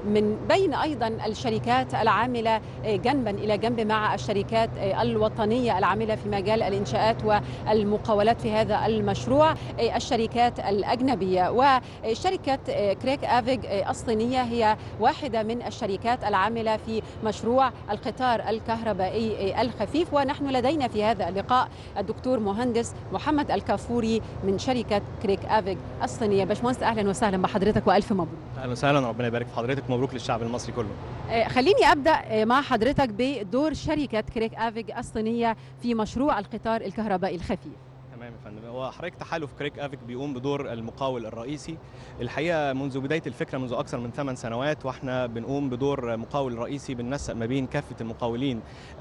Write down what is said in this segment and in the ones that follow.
من بين أيضا الشركات العاملة جنبا إلى جنب مع الشركات الوطنية العاملة في مجال الإنشاءات والمقاولات في هذا المشروع الشركات الأجنبية وشركة كريك آفيج الصينية هي واحدة من الشركات العاملة في مشروع القطار الكهربائي الخفيف ونحن لدينا في هذا اللقاء الدكتور مهندس محمد الكافوري من شركة كريك آفيج الصينية باشمهندس أهلا وسهلا بحضرتك وألف مبروك اهلا وسهلا ربنا يبارك في حضرتك مبروك للشعب المصري كله خليني أبدأ مع حضرتك بدور شركة كريك آفيج الصينية في مشروع القطار الكهربائي الخفيف تمام يا فندم هو حضرتك تحالف كريك افيك بيقوم بدور المقاول الرئيسي الحقيقه منذ بدايه الفكره منذ اكثر من 8 سنوات واحنا بنقوم بدور مقاول رئيسي بننسق ما بين كافه المقاولين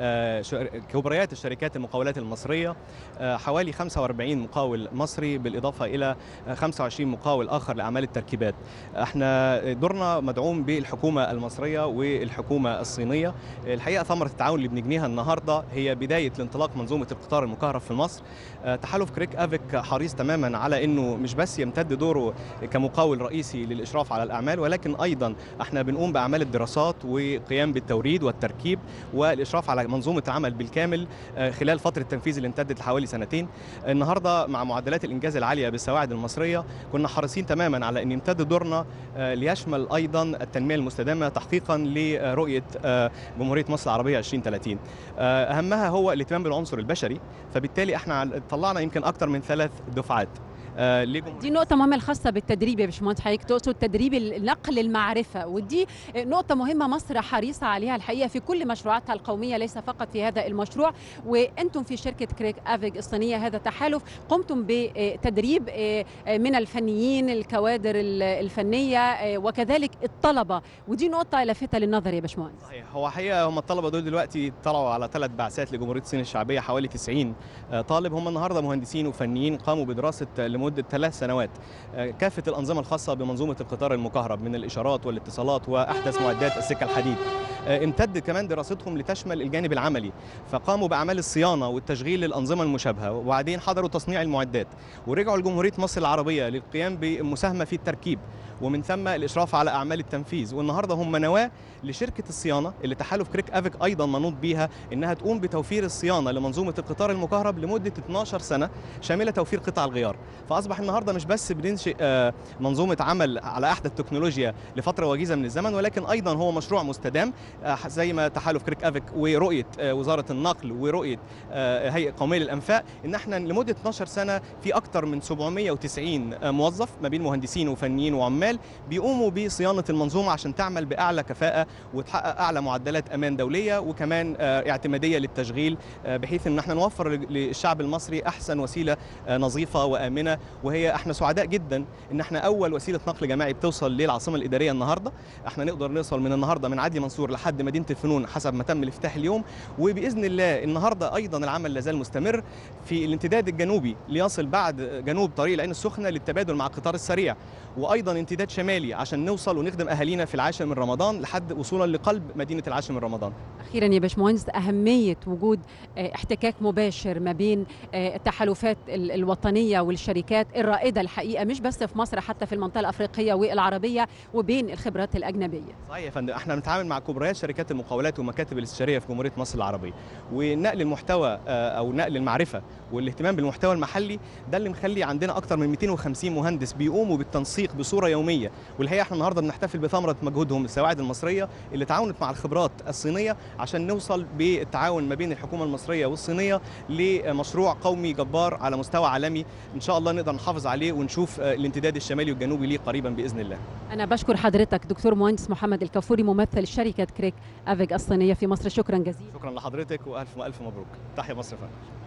كبريات الشركات المقاولات المصريه حوالي 45 مقاول مصري بالاضافه الى 25 مقاول اخر لاعمال التركيبات احنا دورنا مدعوم بالحكومه المصريه والحكومه الصينيه الحقيقه ثمره التعاون اللي بنجنيها النهارده هي بدايه لانطلاق منظومه القطار المكهرب في مصر تحالف كريك افيك حريص تماما على انه مش بس يمتد دوره كمقاول رئيسي للاشراف على الاعمال ولكن ايضا احنا بنقوم باعمال الدراسات وقيام بالتوريد والتركيب والاشراف على منظومه العمل بالكامل خلال فتره التنفيذ اللي امتدت لحوالي سنتين النهارده مع معدلات الانجاز العاليه بالسواعد المصريه كنا حريصين تماما على ان يمتد دورنا ليشمل ايضا التنميه المستدامه تحقيقا لرؤيه جمهوريه مصر العربيه 2030 اهمها هو الاهتمام بالعنصر البشري فبالتالي احنا طلعنا يمكن اكثر من ثلاث دفعات آه دي نقطة مهمة الخاصة بالتدريب يا باشمهندس حضرتك تقصد تدريب نقل المعرفة ودي نقطة مهمة مصر حريصة عليها الحقيقة في كل مشروعاتها القومية ليس فقط في هذا المشروع وأنتم في شركة كريك أفيج الصينية هذا تحالف قمتم بتدريب من الفنيين الكوادر الفنية وكذلك الطلبة ودي نقطة لافتة للنظر يا باشمهندس صحيح هو حقيقة هم الطلبة دول دلوقتي طلعوا على ثلاث بعثات لجمهورية الصين الشعبية حوالي 90 طالب هم النهارده مهندسين وفنيين قاموا بدراسة لمدة ثلاث سنوات كافة الأنظمة الخاصة بمنظومة القطار المكهرب من الإشارات والاتصالات وأحدث معدات السكة الحديد امتد كمان دراستهم لتشمل الجانب العملي فقاموا باعمال الصيانه والتشغيل للانظمه المشابهه وبعدين حضروا تصنيع المعدات ورجعوا لجمهوريه مصر العربيه للقيام بالمساهمه في التركيب ومن ثم الاشراف على اعمال التنفيذ والنهارده هم نواه لشركه الصيانه اللي تحالف كريك افيك ايضا منوط بيها انها تقوم بتوفير الصيانه لمنظومه القطار المكهرب لمده 12 سنه شامله توفير قطع الغيار فاصبح النهارده مش بس بننشئ منظومه عمل على احدث التكنولوجيا لفتره وجيزه من الزمن ولكن ايضا هو مشروع مستدام زي ما تحالف كريك افيك ورؤيه وزاره النقل ورؤيه هيئه قوميه للانفاق ان احنا لمده 12 سنه في اكثر من 790 موظف ما بين مهندسين وفنيين وعمال بيقوموا بصيانه المنظومه عشان تعمل باعلى كفاءه وتحقق اعلى معدلات امان دوليه وكمان اعتماديه للتشغيل بحيث ان احنا نوفر للشعب المصري احسن وسيله نظيفه وامنه وهي احنا سعداء جدا ان احنا اول وسيله نقل جماعي بتوصل للعاصمه الاداريه النهارده احنا نقدر نوصل من النهارده من عدلي منصور لحد مدينه الفنون حسب ما تم الافتتاح اليوم وباذن الله النهارده ايضا العمل لازال مستمر في الامتداد الجنوبي ليصل بعد جنوب طريق العين السخنه للتبادل مع القطار السريع وايضا امتداد شمالي عشان نوصل ونخدم اهالينا في العاشر من رمضان لحد وصولا لقلب مدينه العاشر من رمضان. اخيرا يا باشمهندس اهميه وجود احتكاك مباشر ما بين التحالفات الوطنيه والشركات الرائده الحقيقه مش بس في مصر حتى في المنطقه الافريقيه والعربيه وبين الخبرات الاجنبيه. صحيح يا فندم احنا بنتعامل مع كبريات شركات المقاولات ومكاتب الاستشاريه في جمهوريه مصر العربيه ونقل المحتوى او نقل المعرفه والاهتمام بالمحتوى المحلي ده اللي مخلي عندنا اكثر من 250 مهندس بيقوموا بالتنسيق بصوره يوميه والحقيقه احنا النهارده بنحتفل بثمره مجهودهم السواعد المصريه اللي تعاونت مع الخبرات الصينيه عشان نوصل بالتعاون ما بين الحكومه المصريه والصينيه لمشروع قومي جبار على مستوى عالمي ان شاء الله نقدر نحافظ عليه ونشوف الامتداد الشمالي والجنوبي ليه قريبا باذن الله. انا بشكر حضرتك دكتور مهندس محمد الكافوري ممثل شركه كريك افيج الصينيه في مصر شكرا جزيلا. شكرا لحضرتك والف الف مبروك تحيا مصر فندم.